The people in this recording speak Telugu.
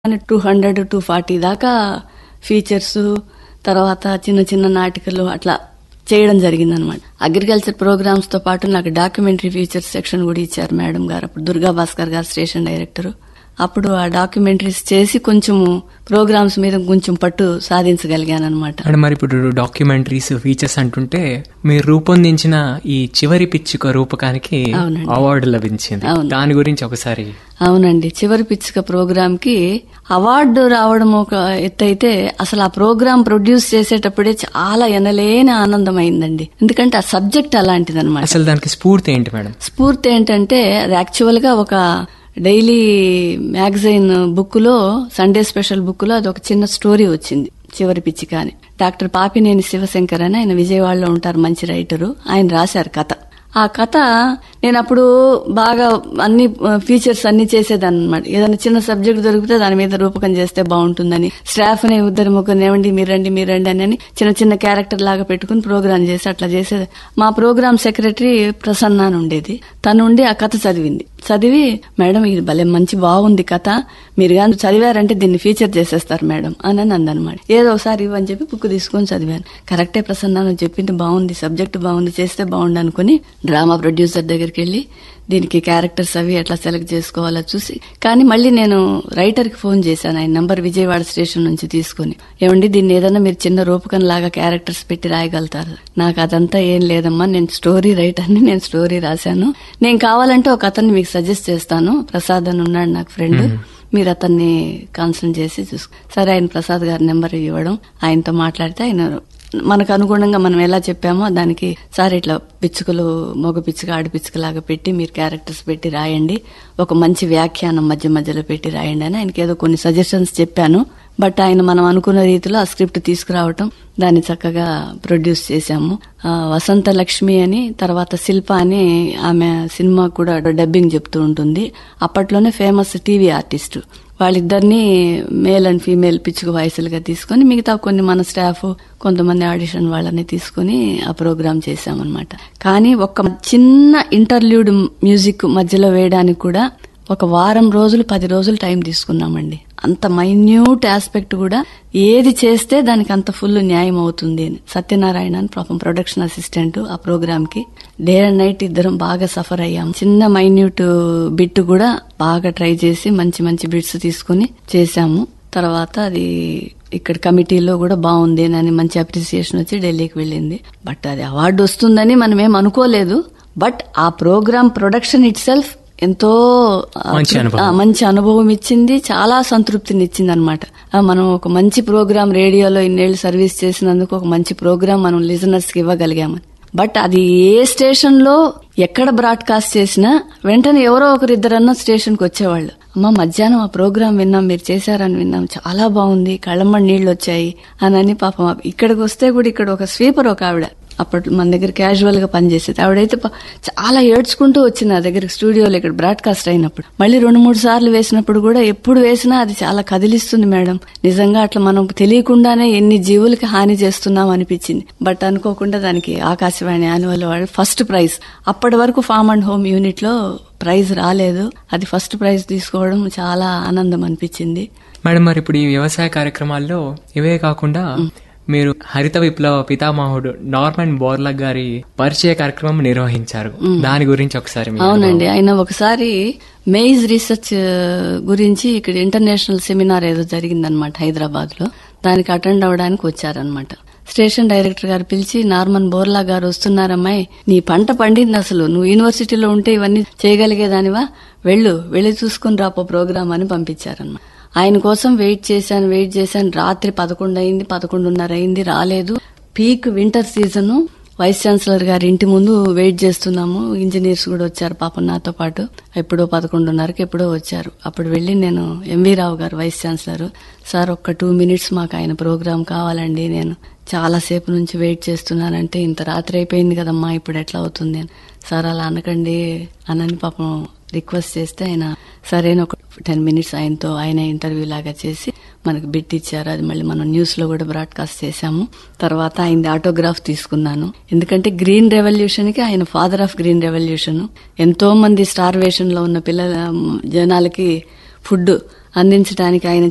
టూ హండ్రెడ్ టూ ఫార్టీ దాకా ఫీచర్స్ తర్వాత చిన్న చిన్న నాటికలు అట్లా చేయడం జరిగింది అనమాట అగ్రికల్చర్ ప్రోగ్రామ్స్ తో పాటు నాకు డాక్యుమెంటరీ ఫీచర్స్ సెక్షన్ కూడా ఇచ్చారు మేడం గారు అప్పుడు దుర్గా భాస్కర్ గారు స్టేషన్ డైరెక్టర్ అప్పుడు ఆ డాక్యుమెంటరీస్ చేసి కొంచెం ప్రోగ్రామ్స్ మీద కొంచెం పట్టు సాధించగలిగాను అనమాట అండ్ మరి ఇప్పుడు డాక్యుమెంటరీస్ ఫీచర్స్ అంటుంటే మీరు రూపొందించిన ఈ చివరి పిచ్చుక రూపకానికి అవునండి. అవార్డు లభించింది అవును. దాని గురించి ఒకసారి అవునండి చివరి పిచ్చుక ప్రోగ్రామ్ కి అవార్డు రావడం ఒక ఎత్తు అయితే అసలు ఆ ప్రోగ్రామ్ ప్రొడ్యూస్ చేసేటప్పుడే చాలా ఎనలేని ఆనందం అయిందండి ఎందుకంటే ఆ సబ్జెక్ట్ అలాంటిది అనమాట అసలు దానికి స్ఫూర్తి ఏంటి మేడం స్ఫూర్తి ఏంటంటే అది యాక్చువల్ గా ఒక డైలీ మ్యాగజైన్ బుక్ లో సండే స్పెషల్ బుక్ లో అది ఒక చిన్న స్టోరీ వచ్చింది చివరి పిచ్చిక అని డాక్టర్ పాపినేని శివశంకర్ అని ఆయన విజయవాడలో ఉంటారు మంచి రైటరు ఆయన రాశారు కథ ఆ కథ నేను అప్పుడు బాగా అన్ని ఫీచర్స్ అన్ని చేసేదాన్ని అనమాట ఏదైనా చిన్న సబ్జెక్ట్ దొరికితే దాని మీద రూపకం చేస్తే బాగుంటుందని స్టాఫ్ ని ఇద్దరు ముగ్గురు ఏమండి మీరండి మీరండి అని అని చిన్న చిన్న క్యారెక్టర్ లాగా పెట్టుకుని ప్రోగ్రామ్ చేసి అట్లా చేసేది మా ప్రోగ్రామ్ సెక్రటరీ ప్రసన్న అని ఉండేది తను ఉండి ఆ కథ చదివింది చదివి మేడం ఇది భలే మంచి బాగుంది కథ మీరు కానీ చదివారంటే దీన్ని ఫీచర్ చేసేస్తారు మేడం అని అని అందనమాట ఏదో ఒకసారి ఇవ్వని చెప్పి బుక్ తీసుకొని చదివాను కరెక్టే ప్రసన్న నువ్వు చెప్పింది బాగుంది సబ్జెక్ట్ బాగుంది చేస్తే బాగుండు అనుకుని డ్రామా ప్రొడ్యూసర్ దగ్గరికి వెళ్ళి దీనికి క్యారెక్టర్స్ అవి ఎట్లా సెలెక్ట్ చేసుకోవాలో చూసి కానీ మళ్ళీ నేను రైటర్ కి ఫోన్ చేశాను ఆయన నంబర్ విజయవాడ స్టేషన్ నుంచి తీసుకుని ఏమండి దీన్ని ఏదన్నా మీరు చిన్న రూపకం లాగా క్యారెక్టర్స్ పెట్టి రాయగలుగుతారు నాకు అదంతా ఏం లేదమ్మా నేను స్టోరీ రైటర్ని నేను స్టోరీ రాశాను నేను కావాలంటే ఒక అతన్ని మీకు సజెస్ట్ చేస్తాను ప్రసాద్ అని ఉన్నాడు నాకు ఫ్రెండ్ మీరు అతన్ని కాన్సల్ట్ చేసి చూసుకో సరే ఆయన ప్రసాద్ గారి నెంబర్ ఇవ్వడం ఆయనతో మాట్లాడితే ఆయన మనకు అనుగుణంగా మనం ఎలా చెప్పామో దానికి సార్ ఇట్లా పిచ్చుకలు మగ పిచ్చుక ఆడి పిచ్చుక లాగా పెట్టి మీరు క్యారెక్టర్స్ పెట్టి రాయండి ఒక మంచి వ్యాఖ్యానం మధ్య మధ్యలో పెట్టి రాయండి అని ఆయనకి ఏదో కొన్ని సజెషన్స్ చెప్పాను బట్ ఆయన మనం అనుకున్న రీతిలో ఆ స్క్రిప్ట్ తీసుకురావటం దాన్ని చక్కగా ప్రొడ్యూస్ చేశాము ఆ, వసంత లక్ష్మి అని తర్వాత శిల్ప అని ఆమె సినిమా కూడా డబ్బింగ్ చెప్తూ ఉంటుంది అప్పట్లోనే ఫేమస్ టీవీ ఆర్టిస్ట్ వాళ్ళిద్దరిని మేల్ అండ్ ఫీమేల్ పిచ్చుక వాయిస్లుగా తీసుకొని మిగతా కొన్ని మన స్టాఫ్ కొంతమంది ఆడిషన్ వాళ్ళని తీసుకొని ఆ ప్రోగ్రామ్ చేశామన్నమాట కానీ ఒక చిన్న ఇంటర్ల్యూడ్ మ్యూజిక్ మధ్యలో వేయడానికి కూడా ఒక వారం రోజులు పది రోజులు టైం తీసుకున్నామండి అంత మైన్యూట్ ఆస్పెక్ట్ కూడా ఏది చేస్తే దానికి అంత ఫుల్ న్యాయం అవుతుంది అని సత్యనారాయణ అని పాపం ప్రొడక్షన్ అసిస్టెంట్ ఆ ప్రోగ్రామ్ కి డే అండ్ నైట్ ఇద్దరం బాగా సఫర్ అయ్యాం చిన్న మైన్యూట్ బిట్ కూడా బాగా ట్రై చేసి మంచి మంచి బిట్స్ తీసుకుని చేశాము తర్వాత అది ఇక్కడ కమిటీలో కూడా బాగుంది అని మంచి అప్రిసియేషన్ వచ్చి ఢిల్లీకి వెళ్ళింది బట్ అది అవార్డు వస్తుందని మనం ఏం అనుకోలేదు బట్ ఆ ప్రోగ్రామ్ ప్రొడక్షన్ ఇట్ సెల్ఫ్ ఎంతో ఆ, మంచి అనుభవం. ఆ, మంచి అనుభవం ఇచ్చింది చాలా సంతృప్తిని ఇచ్చింది అనమాట మనం ఒక మంచి ప్రోగ్రామ్ రేడియోలో ఇన్నేళ్లు సర్వీస్ చేసినందుకు ఒక మంచి ప్రోగ్రామ్ మనం లిజనర్స్ కి ఇవ్వగలిగామని బట్ అది ఏ స్టేషన్ లో ఎక్కడ బ్రాడ్కాస్ట్ చేసినా వెంటనే ఎవరో ఒకరు ఇద్దరన్నా స్టేషన్ కి వచ్చేవాళ్ళు అమ్మ మధ్యాహ్నం ఆ ప్రోగ్రామ్ విన్నాం మీరు చేశారని విన్నాం చాలా బాగుంది కళ్ళమ్మడి నీళ్లు వచ్చాయి అని అని పాపం ఇక్కడికి వస్తే కూడా ఇక్కడ ఒక స్వీపర్ ఒక ఆవిడ అప్పట్లో మన దగ్గర క్యాజువల్ గా పనిచేసేది ఆవిడైతే ప- చాలా ఏడ్చుకుంటూ వచ్చింది నా దగ్గర స్టూడియోలో ఇక్కడ బ్రాడ్కాస్ట్ అయినప్పుడు మళ్ళీ రెండు మూడు సార్లు వేసినప్పుడు కూడా ఎప్పుడు వేసినా అది చాలా కదిలిస్తుంది మేడం నిజంగా అట్లా మనం తెలియకుండానే ఎన్ని జీవులకి హాని చేస్తున్నాం అనిపించింది బట్ అనుకోకుండా దానికి ఆకాశవాణి యాన్యువల్ వాళ్ళు ఫస్ట్ ప్రైజ్ అప్పటి వరకు ఫార్మ్ అండ్ హోమ్ యూనిట్ లో ప్రైజ్ రాలేదు అది ఫస్ట్ ప్రైజ్ తీసుకోవడం చాలా ఆనందం అనిపించింది మేడం మరి ఇప్పుడు ఈ వ్యవసాయ కార్యక్రమాల్లో ఇవే కాకుండా మీరు హరిత విప్లవ పితామహుడు నార్మన్ బోర్లక్ గారి పరిచయ కార్యక్రమం నిర్వహించారు దాని గురించి ఒకసారి మీ అవునండి ఆయన ఒకసారి మెయిజ్ రీసెర్చ్ గురించి ఇక్కడ ఇంటర్నేషనల్ సెమినార్ ఏదో జరిగిందనమాట హైదరాబాద్ లో దానికి అటెండ్ అవ్వడానికి వచ్చారనమాట స్టేషన్ డైరెక్టర్ గారు పిలిచి నార్మన్ బోర్లా గారు వస్తున్నారమ్మాయి నీ పంట పండింది అసలు నువ్వు యూనివర్సిటీలో ఉంటే ఇవన్నీ చేయగలిగేదానివా వెళ్ళు వెళ్ళి చూసుకుని రాపో ప్రోగ్రామ్ అని పంపించారనమాట ఆయన కోసం వెయిట్ చేశాను వెయిట్ చేశాను రాత్రి పదకొండు అయింది పదకొండున్నర అయింది రాలేదు peak winter season vice chancellor గారి ఇంటి ముందు వెయిట్ చేస్తున్నాము ఇంజనీర్స్ కూడా వచ్చారు పాపం నాతో పాటు ఎప్పుడో పదకొండున్నరకి ఎప్పుడో వచ్చారు అప్పుడు వెళ్ళి నేను ఎంవి రావు గారు వైస్ ఛాన్సలర్ సార్ ఒక్క టూ మినిట్స్ మాకు ఆయన ప్రోగ్రామ్ కావాలండి నేను చాలా సేపు నుంచి వెయిట్ చేస్తున్నానంటే ఇంత రాత్రి అయిపోయింది కదమ్మా ఇప్పుడు ఎట్లా అవుతుంది అని సార్ అలా అనకండి అనని పాపం రిక్వెస్ట్ చేస్తే ఆయన సరైన ఒక టెన్ మినిట్స్ ఆయనతో ఆయన ఇంటర్వ్యూ లాగా చేసి మనకు బిట్ ఇచ్చారు అది మళ్ళీ మనం న్యూస్ లో కూడా బ్రాడ్కాస్ట్ చేశాము తర్వాత ఆయన ఆటోగ్రాఫ్ తీసుకున్నాను ఎందుకంటే గ్రీన్ రెవల్యూషన్ కి ఆయన ఫాదర్ ఆఫ్ గ్రీన్ రెవల్యూషన్ ఎంతో మంది స్టార్వేషన్ లో ఉన్న పిల్లల జనాలకి ఫుడ్ అందించడానికి ఆయన